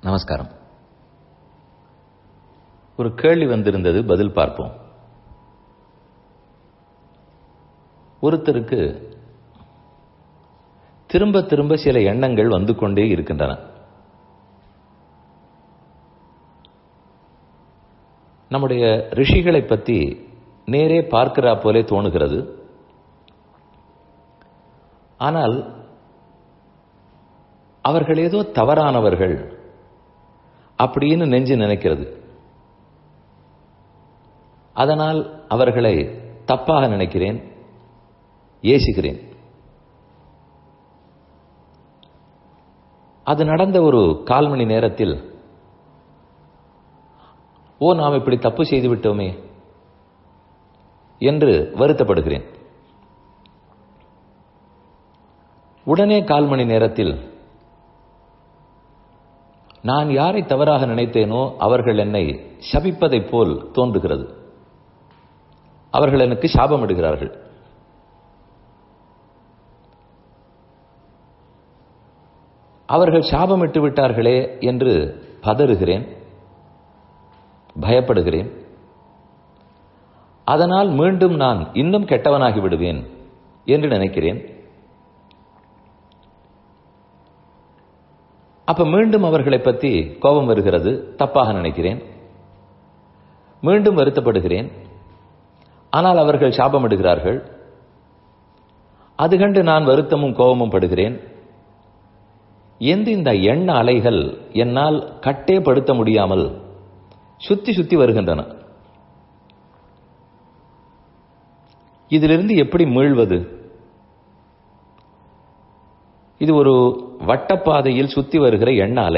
நமஸ்காரம் ஒரு கேள்வி வந்திருந்தது பதில் பார்ப்போம் ஒருத்தருக்கு திரும்ப திரும்ப சில எண்ணங்கள் வந்து கொண்டே இருக்கின்றன நம்முடைய ரிஷிகளை பற்றி நேரே பார்க்கிறா போலே தோணுகிறது ஆனால் அவர்கள் ஏதோ தவறானவர்கள் அப்படின்னு நெஞ்சு நினைக்கிறது அதனால் அவர்களை தப்பாக நினைக்கிறேன் ஏசுகிறேன் அது நடந்த ஒரு கால் மணி நேரத்தில் ஓ நாம் இப்படி தப்பு செய்து விட்டோமே என்று வருத்தப்படுகிறேன் உடனே கால் மணி நேரத்தில் நான் யாரை தவறாக நினைத்தேனோ அவர்கள் என்னை சபிப்பதைப் போல் தோன்றுகிறது அவர்கள் எனக்கு சாபமிடுகிறார்கள் அவர்கள் சாபமிட்டு விட்டார்களே என்று பதறுகிறேன் பயப்படுகிறேன் அதனால் மீண்டும் நான் இன்னும் கெட்டவனாகி விடுவேன் என்று நினைக்கிறேன் அப்ப மீண்டும் அவர்களை பற்றி கோபம் வருகிறது தப்பாக நினைக்கிறேன் மீண்டும் வருத்தப்படுகிறேன் ஆனால் அவர்கள் சாபமிடுகிறார்கள் அது கண்டு நான் வருத்தமும் கோபமும் படுகிறேன் எந்த இந்த எண்ண அலைகள் என்னால் கட்டே படுத்த முடியாமல் சுத்தி சுத்தி வருகின்றன இதிலிருந்து எப்படி மீள்வது இது ஒரு வட்டப்பாதையில் சுத்தி வருகிற எண்ண அலை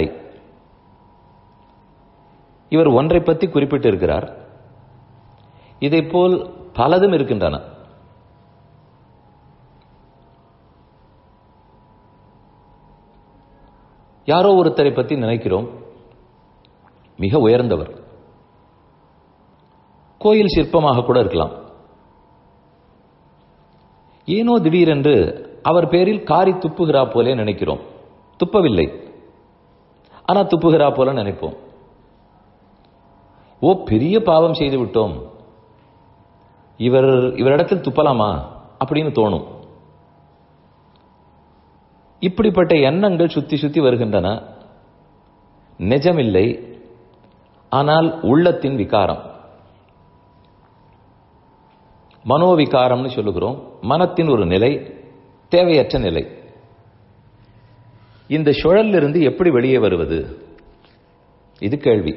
இவர் ஒன்றை பற்றி குறிப்பிட்டிருக்கிறார் இதை போல் பலதும் இருக்கின்றன யாரோ ஒருத்தரை பற்றி நினைக்கிறோம் மிக உயர்ந்தவர் கோயில் சிற்பமாக கூட இருக்கலாம் ஏனோ திடீரென்று அவர் பேரில் காரி துப்புகிறா போலே நினைக்கிறோம் துப்பவில்லை ஆனா துப்புகிறா போல நினைப்போம் ஓ பெரிய பாவம் செய்து விட்டோம் இவர் இவரிடத்தில் துப்பலாமா அப்படின்னு தோணும் இப்படிப்பட்ட எண்ணங்கள் சுத்தி சுத்தி வருகின்றன நிஜமில்லை ஆனால் உள்ளத்தின் விகாரம் மனோவிகாரம்னு சொல்லுகிறோம் மனத்தின் ஒரு நிலை தேவையற்ற நிலை இந்த சுழலிருந்து எப்படி வெளியே வருவது இது கேள்வி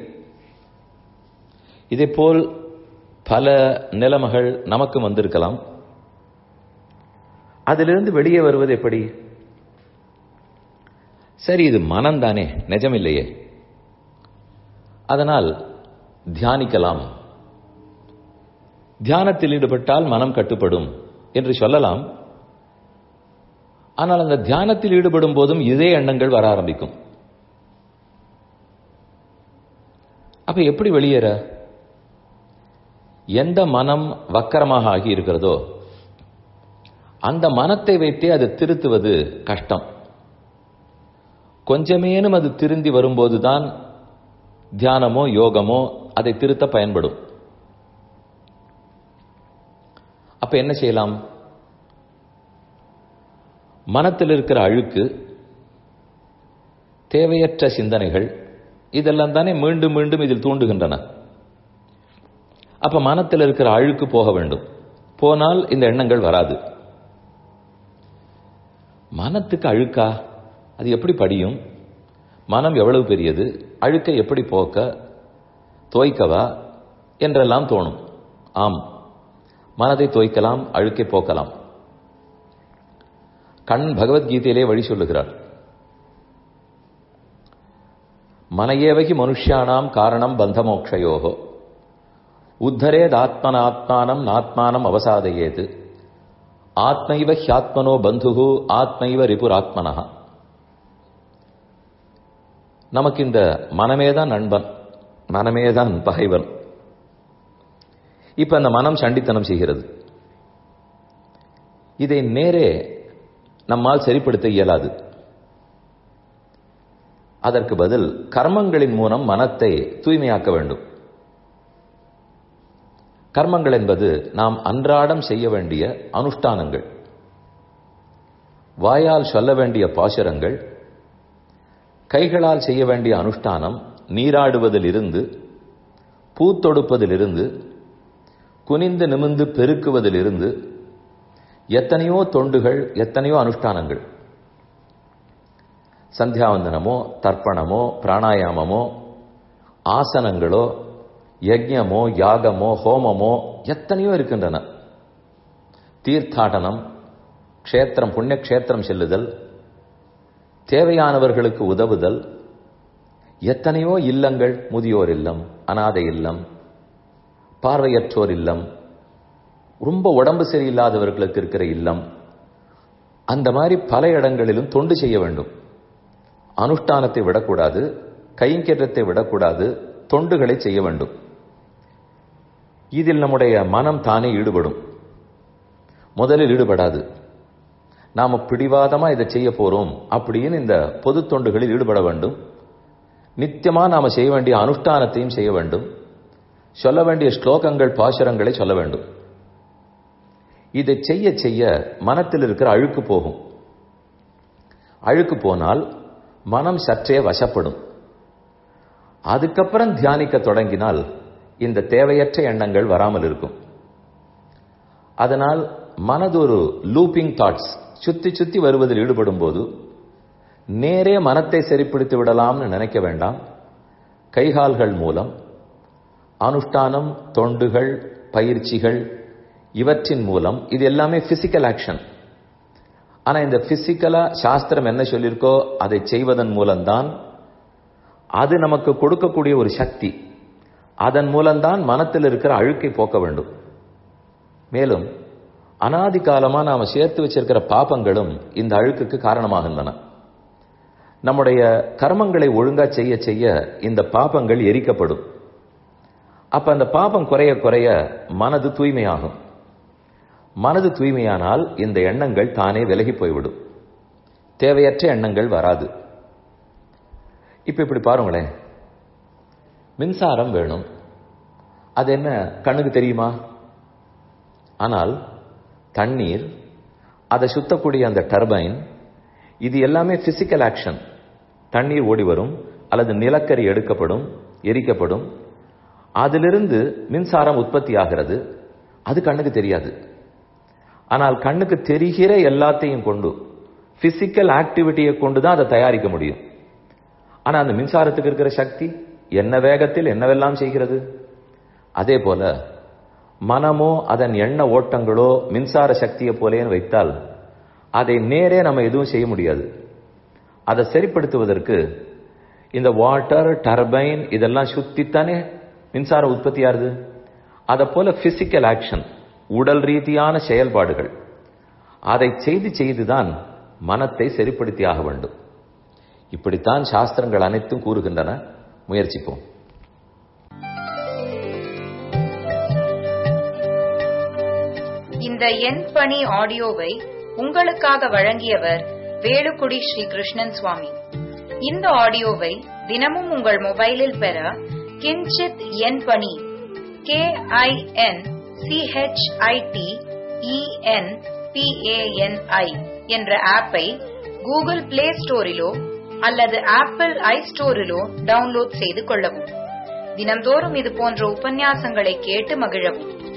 இதேபோல் பல நிலைமைகள் நமக்கு வந்திருக்கலாம் அதிலிருந்து வெளியே வருவது எப்படி சரி இது மனம்தானே நிஜமில்லையே அதனால் தியானிக்கலாம் தியானத்தில் ஈடுபட்டால் மனம் கட்டுப்படும் என்று சொல்லலாம் ஆனால் அந்த தியானத்தில் ஈடுபடும் போதும் இதே எண்ணங்கள் வர ஆரம்பிக்கும் அப்ப எப்படி வெளியேற எந்த மனம் வக்கரமாக ஆகி இருக்கிறதோ அந்த மனத்தை வைத்தே அது திருத்துவது கஷ்டம் கொஞ்சமேனும் அது திருந்தி வரும்போதுதான் தியானமோ யோகமோ அதை திருத்த பயன்படும் அப்ப என்ன செய்யலாம் மனத்தில் இருக்கிற அழுக்கு தேவையற்ற சிந்தனைகள் இதெல்லாம் தானே மீண்டும் மீண்டும் இதில் தூண்டுகின்றன அப்ப மனத்தில் இருக்கிற அழுக்கு போக வேண்டும் போனால் இந்த எண்ணங்கள் வராது மனத்துக்கு அழுக்கா அது எப்படி படியும் மனம் எவ்வளவு பெரியது அழுக்கை எப்படி போக்க தோய்க்கவா என்றெல்லாம் தோணும் ஆம் மனதை தோய்க்கலாம் அழுக்கை போக்கலாம் கண் பகவத்கீதையிலே வழி சொல்லுகிறார் மனையேவகி மனுஷியானாம் காரணம் பந்தமோக்ஷயோகோ உத்தரேத் ஆத்மனாத்மானம் நாத்மானம் அவசாதையேது ஆத்மைவ ஹியாத்மனோ பந்துகு ஆத்மைவ ரிபுராத்மனா நமக்கு இந்த மனமேதான் நண்பன் மனமேதான் பகைவன் இப்ப அந்த மனம் சண்டித்தனம் செய்கிறது இதை நேரே நம்மால் சரிப்படுத்த இயலாது அதற்கு பதில் கர்மங்களின் மூலம் மனத்தை தூய்மையாக்க வேண்டும் கர்மங்கள் என்பது நாம் அன்றாடம் செய்ய வேண்டிய அனுஷ்டானங்கள் வாயால் சொல்ல வேண்டிய பாசுரங்கள் கைகளால் செய்ய வேண்டிய அனுஷ்டானம் நீராடுவதிலிருந்து பூத்தொடுப்பதிலிருந்து குனிந்து நிமிந்து பெருக்குவதிலிருந்து எத்தனையோ தொண்டுகள் எத்தனையோ அனுஷ்டானங்கள் சந்தியாவந்தனமோ தர்ப்பணமோ பிராணாயாமமோ ஆசனங்களோ யஜ்யமோ யாகமோ ஹோமமோ எத்தனையோ இருக்கின்றன தீர்த்தாடனம் க்ஷேத்திரம் புண்ணிய க்ஷேத்திரம் செல்லுதல் தேவையானவர்களுக்கு உதவுதல் எத்தனையோ இல்லங்கள் முதியோர் இல்லம் அனாதை இல்லம் பார்வையற்றோர் இல்லம் ரொம்ப உடம்பு சரியில்லாதவர்களுக்கு இருக்கிற இல்லம் அந்த மாதிரி பல இடங்களிலும் தொண்டு செய்ய வேண்டும் அனுஷ்டானத்தை விடக்கூடாது கைங்கேற்றத்தை விடக்கூடாது தொண்டுகளை செய்ய வேண்டும் இதில் நம்முடைய மனம் தானே ஈடுபடும் முதலில் ஈடுபடாது நாம பிடிவாதமா இதை செய்ய போறோம் அப்படின்னு இந்த பொது தொண்டுகளில் ஈடுபட வேண்டும் நித்தியமா நாம செய்ய வேண்டிய அனுஷ்டானத்தையும் செய்ய வேண்டும் சொல்ல வேண்டிய ஸ்லோகங்கள் பாசுரங்களை சொல்ல வேண்டும் இதை செய்ய செய்ய மனத்தில் இருக்கிற அழுக்கு போகும் அழுக்கு போனால் மனம் சற்றே வசப்படும் அதுக்கப்புறம் தியானிக்க தொடங்கினால் இந்த தேவையற்ற எண்ணங்கள் வராமல் இருக்கும் அதனால் மனது ஒரு லூப்பிங் தாட்ஸ் சுத்தி சுத்தி வருவதில் ஈடுபடும் போது நேரே மனத்தை சரிப்படுத்தி விடலாம்னு நினைக்க வேண்டாம் கைகால்கள் மூலம் அனுஷ்டானம் தொண்டுகள் பயிற்சிகள் இவற்றின் மூலம் இது எல்லாமே பிசிக்கல் ஆக்ஷன் ஆனா இந்த பிசிக்கலா சாஸ்திரம் என்ன சொல்லியிருக்கோ அதை செய்வதன் மூலம்தான் அது நமக்கு கொடுக்கக்கூடிய ஒரு சக்தி அதன் மூலம்தான் மனத்தில் இருக்கிற அழுக்கை போக்க வேண்டும் மேலும் அனாதி காலமா நாம சேர்த்து வச்சிருக்கிற பாபங்களும் இந்த அழுக்குக்கு காரணமாகின்றன நம்முடைய கர்மங்களை ஒழுங்கா செய்ய செய்ய இந்த பாபங்கள் எரிக்கப்படும் அப்ப அந்த பாபம் குறைய குறைய மனது தூய்மையாகும் மனது தூய்மையானால் இந்த எண்ணங்கள் தானே விலகி போய்விடும் தேவையற்ற எண்ணங்கள் வராது இப்ப இப்படி பாருங்களேன் மின்சாரம் வேணும் அது என்ன கண்ணுக்கு தெரியுமா ஆனால் தண்ணீர் அதை சுத்தக்கூடிய அந்த டர்பைன் இது எல்லாமே பிசிக்கல் ஆக்ஷன் தண்ணீர் ஓடி வரும் அல்லது நிலக்கரி எடுக்கப்படும் எரிக்கப்படும் அதிலிருந்து மின்சாரம் உற்பத்தி ஆகிறது அது கண்ணுக்கு தெரியாது ஆனால் கண்ணுக்கு தெரிகிற எல்லாத்தையும் கொண்டு பிசிக்கல் ஆக்டிவிட்டியை கொண்டு தான் அதை தயாரிக்க முடியும் ஆனா அந்த மின்சாரத்துக்கு இருக்கிற சக்தி என்ன வேகத்தில் என்னவெல்லாம் செய்கிறது அதே போல மனமோ அதன் எண்ண ஓட்டங்களோ மின்சார சக்தியை போலேன்னு வைத்தால் அதை நேரே நம்ம எதுவும் செய்ய முடியாது அதை சரிப்படுத்துவதற்கு இந்த வாட்டர் டர்பைன் இதெல்லாம் சுத்தித்தானே மின்சாரம் உற்பத்தி ஆகுது அதை போல பிசிக்கல் ஆக்ஷன் உடல் ரீதியான செயல்பாடுகள் அதை செய்து செய்துதான் மனத்தை சரிப்படுத்தி ஆக வேண்டும் இப்படித்தான் சாஸ்திரங்கள் அனைத்தும் கூறுகின்றன முயற்சிப்போம் இந்த எண் பணி ஆடியோவை உங்களுக்காக வழங்கியவர் வேலுக்குடி ஸ்ரீ கிருஷ்ணன் சுவாமி இந்த ஆடியோவை தினமும் உங்கள் மொபைலில் பெற கிஞ்சித் எண் பணி கே ஐ என் சிஹெச்ஐடி இஎன் பிஏஎன்ஐ என்ற ஆப்பை கூகுள் பிளே ஸ்டோரிலோ அல்லது ஆப்பிள் ஐ ஸ்டோரிலோ டவுன்லோட் செய்து கொள்ளவும் தினம்தோறும் இது போன்ற உபன்யாசங்களை கேட்டு மகிழவும்